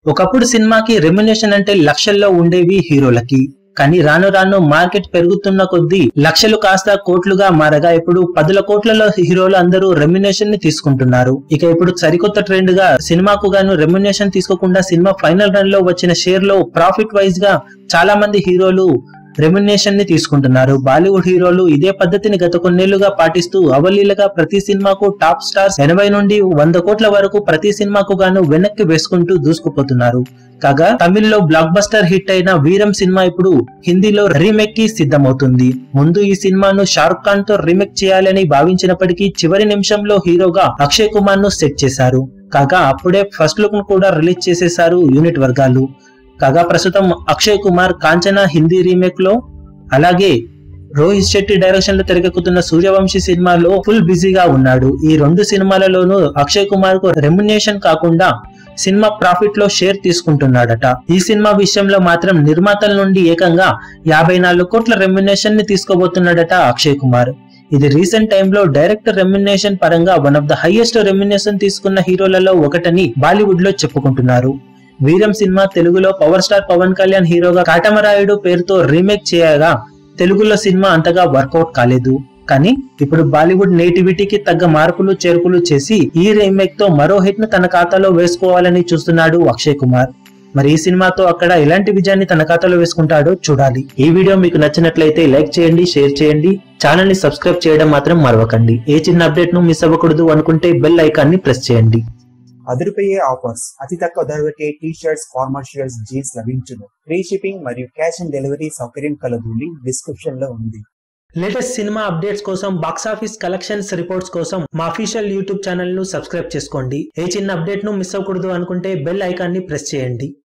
ఒకప్పుడు సినిమాకి రెమ్యునేషన్ అంటే లక్షల్లో ఉండేవి హీరోలకి కానీ రాను రాను మార్కెట్ పెరుగుతున్న కొద్దీ లక్షలు కాస్త కోట్లుగా మారగా ఇప్పుడు పదుల కోట్లలో హీరోలు అందరూ రెమ్యునేషన్ ని తీసుకుంటున్నారు ఇక ఇప్పుడు సరికొత్త ట్రెండ్ గా సినిమాకు గాను రెమ్యునేషన్ తీసుకోకుండా సినిమా ఫైనల్ రన్ లో వచ్చిన షేర్ లో ప్రాఫిట్ వైజ్ గా చాలా మంది హీరోలు రెమ్యునేషన్ ని తీసుకుంటున్నారు బాలీవుడ్ హీరోలు ఇదే పద్ధతిని గత కొన్నేళ్లుగా పాటిస్తూ అవలీలగా ప్రతి సినిమాకు టాప్ స్టార్స్ ఎనభై నుండి వంద కోట్ల వరకు ప్రతి సినిమాకు గాను వెనక్కి వేసుకుంటూ దూసుకుపోతున్నారు కాగా తమిళ్లో బ్లాక్ బస్టర్ హిట్ అయిన వీరం సినిమా ఇప్పుడు హిందీలో రీమేక్ కి సిద్ధమవుతుంది ముందు ఈ సినిమాను షారుఖ్ ఖాన్ తో రీమేక్ చేయాలని భావించినప్పటికీ చివరి నిమిషంలో హీరోగా అక్షయ్ కుమార్ ను సెట్ చేశారు కాగా అప్పుడే ఫస్ట్ లుక్ ను కూడా రిలీజ్ చేసేశారు యూనిట్ వర్గాలు కాగా ప్రస్తుతం అక్షయ్ కుమార్ కాంచనా హిందీ రీమేక్ లో అలాగే రోహిత్ శెట్టి డైరెక్షన్ లో తెరకెక్కుతున్న సూర్యవంశీ సినిమాలో ఫుల్ బిజీగా ఉన్నాడు ఈ రెండు సినిమాలలోనూ అక్షయ్ కుమార్ కు రెమ్యునేషన్ కాకుండా సినిమా ప్రాఫిట్ లో షేర్ తీసుకుంటున్నాడట ఈ సినిమా విషయంలో మాత్రం నిర్మాతల నుండి ఏకంగా యాభై నాలుగు కోట్ల రెమ్యునేషన్ ని తీసుకోబోతున్నాడట అక్షయ్ కుమార్ ఇది రీసెంట్ టైంలో డైరెక్టర్ రెమ్యునేషన్ పరంగా one of the highest remuneration తీసుకున్న హీరోలలో ఒకటని బాలీవుడ్ లో చెప్పుకుంటున్నారు వీరం సినిమా తెలుగులో పవర్ స్టార్ పవన్ కళ్యాణ్ హీరోగా కాటమరాయుడు పేరుతో రీమేక్ చేయగా తెలుగులో సినిమా అంతగా వర్కౌట్ కాలేదు కానీ ఇప్పుడు బాలీవుడ్ నేటివిటీకి తగ్గ మార్పులు చేర్పులు చేసి ఈ రీమేక్ తో మరో హిట్ ను తన ఖాతాలో వేసుకోవాలని చూస్తున్నాడు అక్షయ్ కుమార్ మరి ఈ సినిమాతో అక్కడ ఎలాంటి విజయాన్ని తన ఖాతాలో వేసుకుంటాడో చూడాలి ఈ వీడియో మీకు నచ్చినట్లయితే లైక్ చేయండి షేర్ చేయండి ఛానల్ ని సబ్స్క్రైబ్ చేయడం మాత్రం మరవకండి ఏ చిన్న అప్డేట్ ను మిస్ అవ్వకూడదు అనుకుంటే బెల్ ఐకాన్ ని ప్రెస్ చేయండి అదిరిపోయే ఆఫర్స్ అతి తక్కువ ధరలకే T shirts formal shirts jeans లభించును ఫ్రీ షిప్పింగ్ మరియు క్యాష్ ఆన్ డెలివరీ సౌకర్యం కలదు లింక్ డిస్క్రిప్షన్ లో ఉంది లేటెస్ట్ సినిమా అప్డేట్స్ కోసం బాక్స్ ఆఫీస్ కలెక్షన్స్ రిపోర్ట్స్ కోసం మా అఫీషియల్ యూట్యూబ్ ఛానల్ ను సబ్స్క్రైబ్ చేసుకోండి ఏ చిన్న అప్డేట్ ను మిస్ అవ్వకూడదు అనుకుంటే బెల్ ఐకాన్ ని ప్రెస్ చేయండి